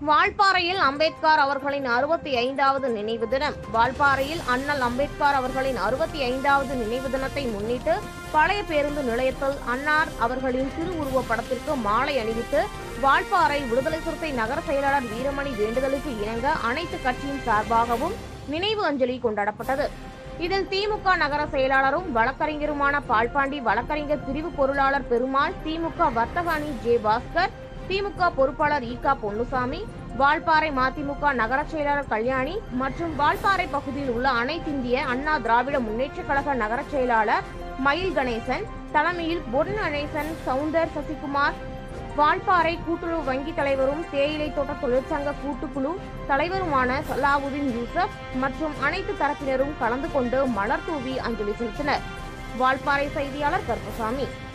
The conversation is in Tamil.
வால்பாறையில் அம்பேத்கர் அவர்களின் அறுபத்தி ஐந்தாவது நினைவு தினம் வால்பாறையில் அண்ணல் அம்பேத்கர் அவர்களின் அறுபத்தி ஐந்தாவது நினைவு தினத்தை முன்னிட்டு பழைய பேருந்து நிலையத்தில் அன்னார் அவர்களின் திருவுருவ படத்திற்கு மாலை அணிவித்து வால்பாறை விடுதலை சிறுத்தை நகர செயலாளர் வீரமணி வேண்டுதலுக்கு இணங்க அனைத்து கட்சியின் சார்பாகவும் நினைவு அஞ்சலி கொண்டாடப்பட்டது இதில் திமுக நகர செயலாளரும் வழக்கறிஞருமான பால்பாண்டி வழக்கறிஞர் பிரிவு பொருளாளர் பெருமாள் திமுக வர்த்தக அணி ஜே பாஸ்கர் திமுக பொறுப்பாளர் ஈகா பொன்னுசாமி வால்பாறை மதிமுக நகர செயலாளர் கல்யாணி மற்றும் வால்பாறை பகுதியில் உள்ள அனைத்திந்திய அண்ணா திராவிட முன்னேற்றக் கழக நகர செயலாளர் மயில் கணேசன் தலைமையில் பொன் கணேசன் சவுந்தர் சசிகுமார் வால்பாறை கூட்டுறவு வங்கி தலைவரும் தேயிலை தோட்ட தொழிற்சங்க கூட்டுக்குழு தலைவருமான சலாவுதீன் யூசப் மற்றும் அனைத்து தரப்பினரும் கலந்து கொண்டு மலர் தூவி அஞ்சலி செலுத்தினர் வால்பாறை செய்தியாளர் கருப்பசாமி